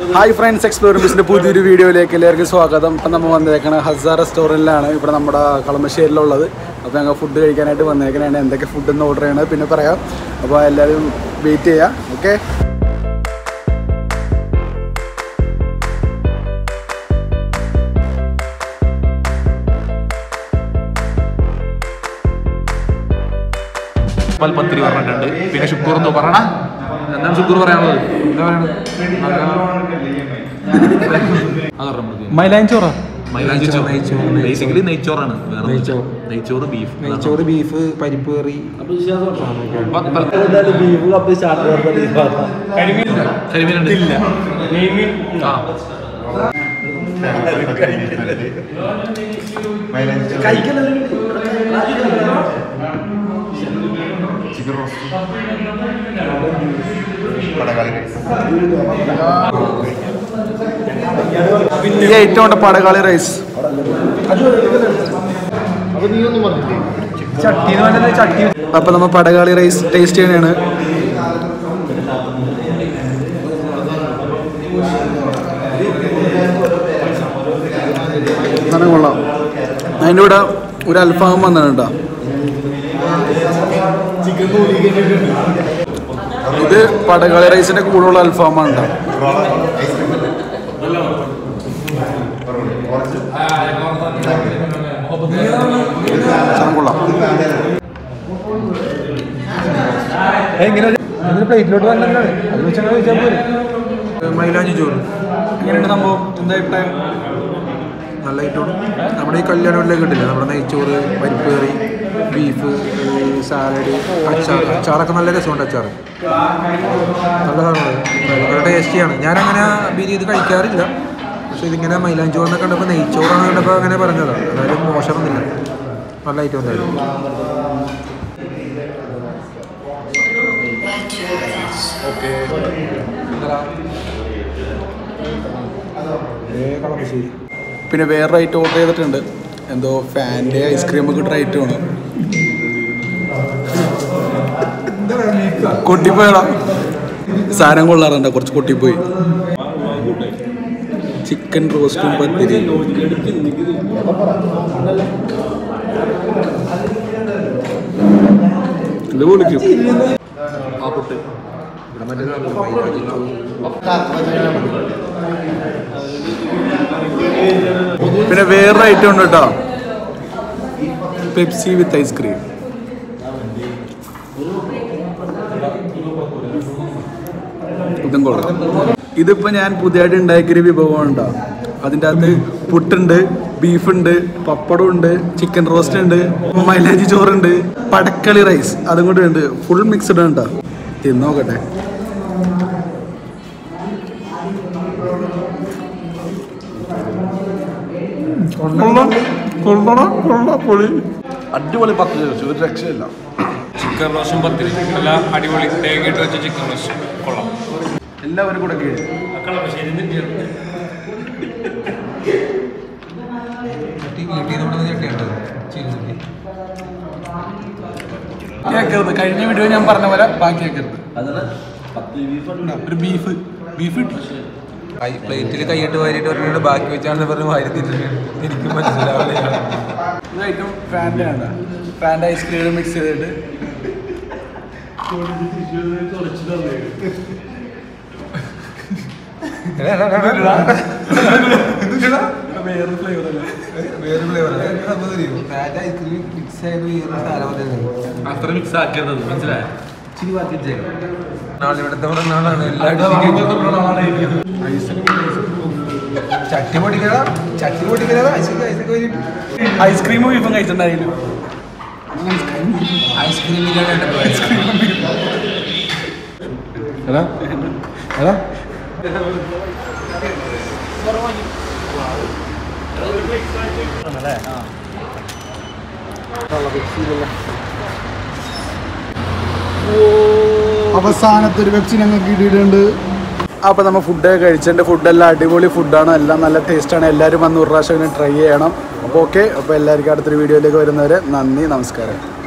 Hi friends exploring പുതിയൊരു വീഡിയോയിലേക്ക് എല്ലാവർക്കും സ്വാഗതം ഇപ്പം നമ്മൾ വന്നേക്കണ ഹസാർ റെസ്റ്റോറൻറ്റിലാണ് ഇവിടെ നമ്മുടെ കളമശ്ശേരിയിലുള്ളത് അപ്പോൾ ഞങ്ങൾ ഫുഡ് കഴിക്കാനായിട്ട് വന്നേക്കണാണ് എന്തൊക്കെ ഫുഡ് എന്ന് ഓർഡർ ചെയ്യണത് പിന്നെ പറയാം അപ്പോൾ എല്ലാവരും വെയിറ്റ് ചെയ്യാം ഓക്കെ പത്തിരി പറഞ്ഞിട്ടുണ്ട് പിന്നെ ഷുക്കൂർ എന്ന് പറയണ എന്താണ് ഷുക്കൂർ പറയാനുള്ളത് എന്താ പറയണത് മൈലാഞ്ചോറ ബേസിക്കലി നെയ്ച്ചോറാണ് വേറെ നെയ്ച്ചോറ്. നെയ്ച്ചോറ് ബീഫ് നെയ്ച്ചോറ് ബീഫ് പരിപ്പ് കറി കരിമീനുണ്ട് ഇല്ല ആ ഈ ഐറ്റം ഉണ്ട് പടകാളി റൈസ് അപ്പോൾ നമ്മൾ പടകാളി റൈസ് ടേസ്റ്റ് ചെയ്യണതാണ് നല്ല കൊള്ളാം അതിൻ്റെ കൂടെ ഒരു അൽഫാം വന്നിട്ടുണ്ടോ ഇത് പടകാളി റൈസിന്റെ കൂടെയുള്ള അൽഫാമാണ് കേട്ടോ സാധനം കൊള്ളാം പ്ലേറ്റിലോട്ട് വന്നിട്ടാണ് അത് വെച്ചാൽ കഴിച്ചാൽ പോരെ മൈലാഞ്ചി ചോറ് എങ്ങനെയുണ്ട് സംഭവം എന്താ അഭിപ്രായം നല്ല ഐറ്റമാണ് നമ്മുടെ ഈ കല്യാണങ്ങളിലേക്ക് കിട്ടില്ല നമ്മുടെ നെയ്ച്ചോറ് പരിപ്പ് കറി ബീഫ് സാലഡ് അച്ചാർ അച്ചാറൊക്കെ നല്ല രസമുണ്ട് അച്ചാർ നല്ല സാധനമാണ് ഭയങ്കര ടേസ്റ്റിയാണ് ഞാനങ്ങനെ ബിരി ഇത് കഴിക്കാറില്ല പക്ഷെ ഇതിങ്ങനെ മൈലാഞ്ചോറിനെ കണ്ടപ്പോൾ നെയ്ച്ചോറാണ് കണ്ടപ്പോൾ അങ്ങനെ പറഞ്ഞതാണ് അതായത് മോശമൊന്നുമില്ല നല്ല ഐറ്റം എന്തായാലും കളമശ്ശേരി പിന്നെ വേറെ ഐറ്റം ഓർഡർ ചെയ്തിട്ടുണ്ട് എന്തോ ഫാൻ്റെ ഐസ്ക്രീം ഒക്കെ ഇട്ട ഐറ്റമാണ് കൊട്ടിപ്പോയടാ സാധനം കൊള്ളാറുണ്ട് കുറച്ച് കൊട്ടിപ്പോയി ചിക്കൻ റോസ്റ്റും പത്തിരി ഇത് വിളിക്കും ആ പുട്ട് ഇവിടെ മറ്റേ മൈലാഞ്ചി പിന്നെ വേറെ ഐറ്റം ഉണ്ട് കേട്ടോ പെപ്സി വിത്ത് ഐസ്ക്രീം ഇതും കൊള്ളാം ഇതിപ്പോ ഞാൻ പുതിയതായിട്ട് ഉണ്ടാക്കിയൊരു വിഭവമാണ് കേട്ടോ അതിൻ്റെ അകത്ത് പുട്ടുണ്ട് ബീഫുണ്ട് പപ്പടം ഉണ്ട് ചിക്കൻ റോസ്റ്റ് ഉണ്ട് മൈലാഞ്ചി ചോറുണ്ട് പടക്കളി റൈസ് അതും കൂടെ ഉണ്ട് ഫുൾ മിക്സ്ഡ് ആണ് കേട്ടോ തിന്നോക്കട്ടെ അടിപൊളി പത്തിരി ഒരു രക്ഷയില്ല ചിക്കൻ റോസ്റ്റും പത്തിരി നല്ല അടിപൊളി തേങ്ങ ഇട്ട് വെച്ച ചിക്കൻ റോസ്റ്റ് കൊള്ളാം എല്ലാവരും കൂടെ കീഴ് ചട്ടി വീട്ടിൽ നമ്മുടെ ചട്ടിയുണ്ട് ചീനച്ചട്ടി കേൾക്കരുത് കഴിഞ്ഞ വീഡിയോ ഞാൻ പറഞ്ഞ പോലെ ബാക്കി കേൾക്കരുത് ഒരു ബീഫ് ബീഫ് കിട്ടും പ്ലേറ്റിൽ കൈയിട്ട് വാരിയിട്ട് പറഞ്ഞിട്ട് ബാക്കി വെച്ചാണ് പറഞ്ഞ് വാരി തിരിച്ചിട്ട് എനിക്ക് മനസ്സിലാവില്ല ഇത് ഐറ്റം ഫാൻ്റെ ആണ് ഫാൻ്റെ ഐസ്ക്രീം മിക്സ് ചെയ്തിട്ട് വേറെ ഫ്ലേവർ അല്ലേ വേറെ ഫ്ലേവർ ഐസ്ക്രീം മിക്സ് ആയത് വേറെ സാധനം അത്ര മിക്സ് ആക്കിയത് മനസ്സിലായോ ഇച്ചിരി ബാക്കി വെച്ചേക്കാം നാളെ ഇവിടുത്തെ നാളാണ് എല്ലാവരും ചട്ടി പൊടിക്കടാ ചട്ടി പൊടിക്കടാ ഐസ്ക്രീം ഐസ്ക്രീം കഴിഞ്ഞിട്ട് ഐസ്ക്രീമും ബീഫും കഴിച്ചിട്ടുണ്ടായിരുന്നു ഐസ്ക്രീം ഐസ്ക്രീം എടാ എടാ അവസാനത്തെ ഒരു വെബ്സൈറ്റ് ഞങ്ങൾക്ക് കിട്ടിയിട്ടുണ്ട് അപ്പോൾ നമ്മൾ ഫുഡ് കഴിച്ചിട്ടുണ്ട് ഫുഡെല്ലാം അടിപൊളി ഫുഡാണ് എല്ലാം നല്ല ടേസ്റ്റാണ് എല്ലാവരും വന്ന് ഒരു പ്രാവശ്യം ട്രൈ ചെയ്യണം അപ്പോൾ ഓക്കെ അപ്പോൾ എല്ലാവർക്കും അടുത്തൊരു വീഡിയോയിലേക്ക് വരുന്നവരെ നന്ദി നമസ്കാരം